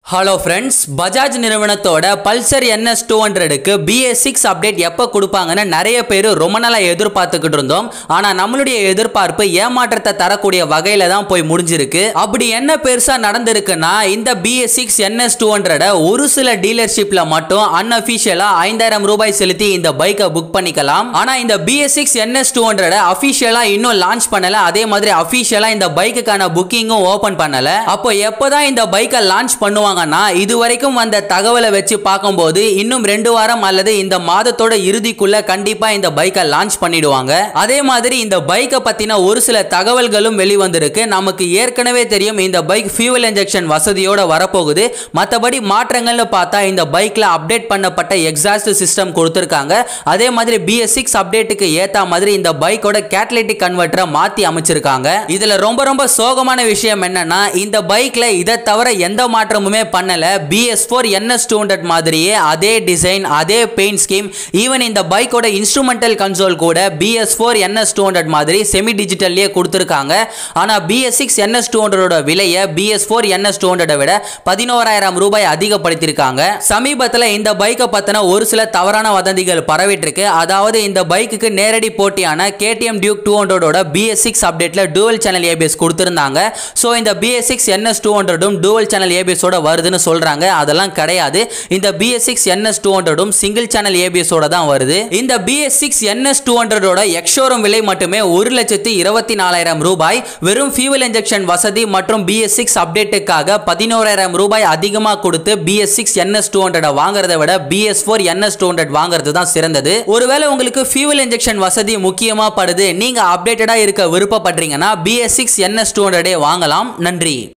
hello friends Bajaj நிறுவனத்தோட Pulsar NS two ஹண்ட்ரடுக்கு BS six update எப்போ கொடுப்பாங்கன்னு நிறைய பேர் ரொம்ப நாளாக எதிர்பார்த்துக்கிட்டு இருந்தோம் ஆனால் நம்மளுடைய எதிர்பார்ப்பு ஏமாற்றத்தை தரக்கூடிய வகையில் தான் போய் முடிஞ்சிருக்கு அப்படி என்ன பெருசாக நடந்திருக்குன்னா இந்த பிஎஸ் சிக்ஸ் என்எஸ் டூ ஹண்ட்ரடை ஒரு சில டீலர்ஷிப்பில் மட்டும் அன்அஃபிஷியலாக ஐந்தாயிரம் ரூபாய் செலுத்தி இந்த பைக்கை புக் பண்ணிக்கலாம் ஆனால் இந்த பிஎஸ் சிக்ஸ் என்எஸ் டூ ஹண்ட்ரடை அஃபிஷியலாக இன்னும் லான்ச் பண்ணல அதே மாதிரி அஃபிஷியலாக இந்த பைக்குக்கான புக்கிங்கும் ஓப்பன் பண்ணல அப்போ எப்போதான் இந்த பைக்கை லான்ச் பண்ணுவாங்கன்னா இது வரைக்கும் வந்த தகவலை வச்சு பார்க்கும்போது இன்னும் ரெண்டு வாரம் அல்லது இந்த மாதத்தோட இறுதிக்குள்ள கண்டிப்பா இந்த பைக்கை லான்ச் பண்ணிடுவாங்க அதே மாதிரி இந்த பைக்கை பத்தின ஒரு சில தகவல்களும் வெளிவந்திருக்கு நமக்கு ஏற்கனவே தெரியும் இந்த பைக் ஃபியூவல் இன்ஜெக்ஷன் வசதியோட வரப்போகுது மற்றபடி மாற்றங்கள்னு பார்த்தா இந்த பைக்ல அப்டேட் பண்ணப்பட்ட எக்ஸாஸ்ட் சிஸ்டம் கொடுத்துருக்காங்க அதே மாதிரி பிஎஸ் சிக்ஸ் அப்டேட்டுக்கு ஏத்த மாதிரி இந்த பைக்கோட கேட்டலிட்டிக் கன்வெர்ட்டரை மாத்தி அமைச்சிருக்காங்க இதுல ரொம்ப ரொம்ப சோகமான விஷயம் என்னன்னா இந்த பைக்ல இதை தவிர எந்த மாற்றமுமே பண்ணல BS four NS two hundred மாதிரியே அதே டிசைன் அதே பெயிண்ட் ஸ்கீம் ஈவன் இந்த பைக்கோட இன்ஸ்ட்ருமெண்டல் கன்சோல் கூட BS four NS two hundred மாதிரி செமி டிஜிட்டல்லே கொடுத்துருக்காங்க ஆனால் பிஎஸ் சிக்ஸ் என்எஸ் டூ ஹண்ட்ரடோட விலையை பிஎஸ் ஃபோர் என்எஸ் டூ ஹண்ட்ரடை விட பதினோராயிரம் ரூபாய் அதிகப்படுத்தியிருக்காங்க சமீபத்தில் இந்த பைக்கை பற்றின ஒரு சில தவறான வதந்திகள் பரவிட்டு இருக்கு அதாவது இந்த பைக்குக்கு நேரடி போட்டியான கேடிஎம் டியூக் டூ ஹண்ட்ரடோட பிஎஸ் சிக்ஸ் அப்டேட்ல டூவல் சேனல் ஏபிஎஸ் கொடுத்துருந்தாங்க ஸோ இந்த பிஎஸ் சிக்ஸ் என்எஸ் டூ ஹண்ட்ரடும் டூவல் சேனல் ஏபிஎஸோட வருதுன்னு சொல்றாங்க அதெல்லாம் கிடையாது இந்த பிஎஸ் சிக்ஸ் என்எஸ் டூ ஹண்ட்ரடும் சிங்கிள் சேனல் ஏபிஎஸோட தான் வருது இந்த பிஎஸ் சிக்ஸ் என்எஸ் டூ ஹண்ட்ரடோட எக்ஷோரம் விலை மட்டுமே ஒரு லட்சத்தி இருபத்தி நாலாயிரம் ரூபாய் வெறும் ஃபியூவல் இன்ஜெக்ஷன் வசதி மற்றும் பிஎஸ் சிக்ஸ் அப்டேட்டுக்காக பதினோராயிரம் ரூபாய் அதிகமாக கொடுத்து BS six NS two hundred வாங்குறதை விட BS four NS two hundred வாங்குறது தான் சிறந்தது ஒருவேளை உங்களுக்கு ஃபியூவல் இன்ஜெக்ஷன் வசதி முக்கியமாக படுது நீங்க அப்டேட்டடாக இருக்க விருப்பப்படுறீங்கன்னா பிஎஸ் சிக்ஸ் என்எஸ் டூ ஹண்ட்ரடே வாங்கலாம் நன்றி